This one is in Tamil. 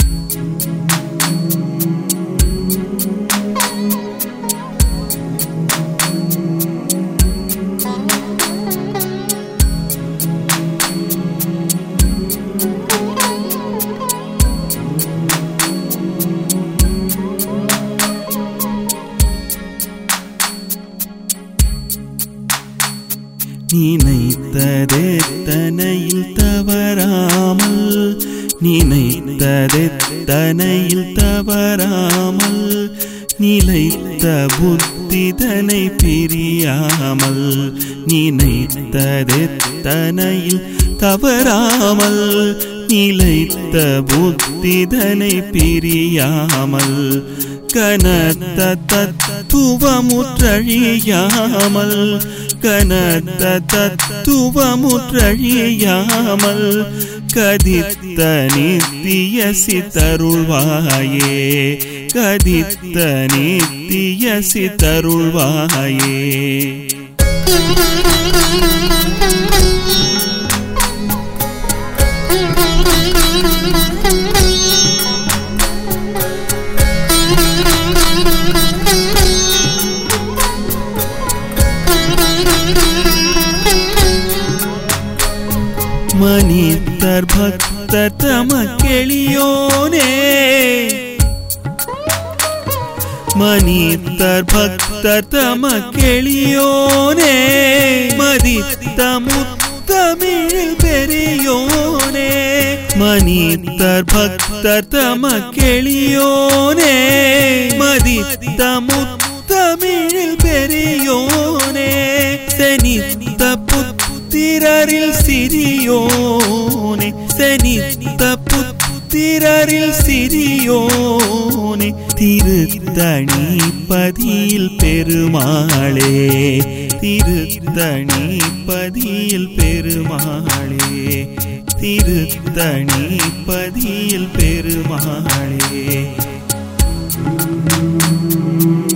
நினைத்ததெத்தனையில் தவறாமல் நினைத்ததெத்தனையில் தவறாமல் நிலைத்த புத்திதனை பிரியாமல் நினைத்ததெத்தனையில் தவறாமல் நிலைத்த புத்திதனை பிரியாமல் கனத்த தத்துவமுற்றழியாமல் கனத்த தத்துவமுற்றழியாமல் கதித்த நித்திய சித்தருள்வாயே கதித்த நித்திய சித்தருள்வாயே மனிதர் பக்தர் தமக்கெளியோனே மனிதர் பக்தர் தமக்கெளியோனே மதித்த முத்தமிழில் பெரியோனே மனிதர் பக்தர் தமக்கெளியோனே மதித்த முத்தமிழில் பெரியோனே செனித்த புத்திரரில் சிறியோனே செனித்த புத்திரரில் சிறியோனே திருத்தணி பதியில் பெருமாளே திருத்தணி பதியில் பெருமாளே திருத்தணி பதியில் பெருமாளே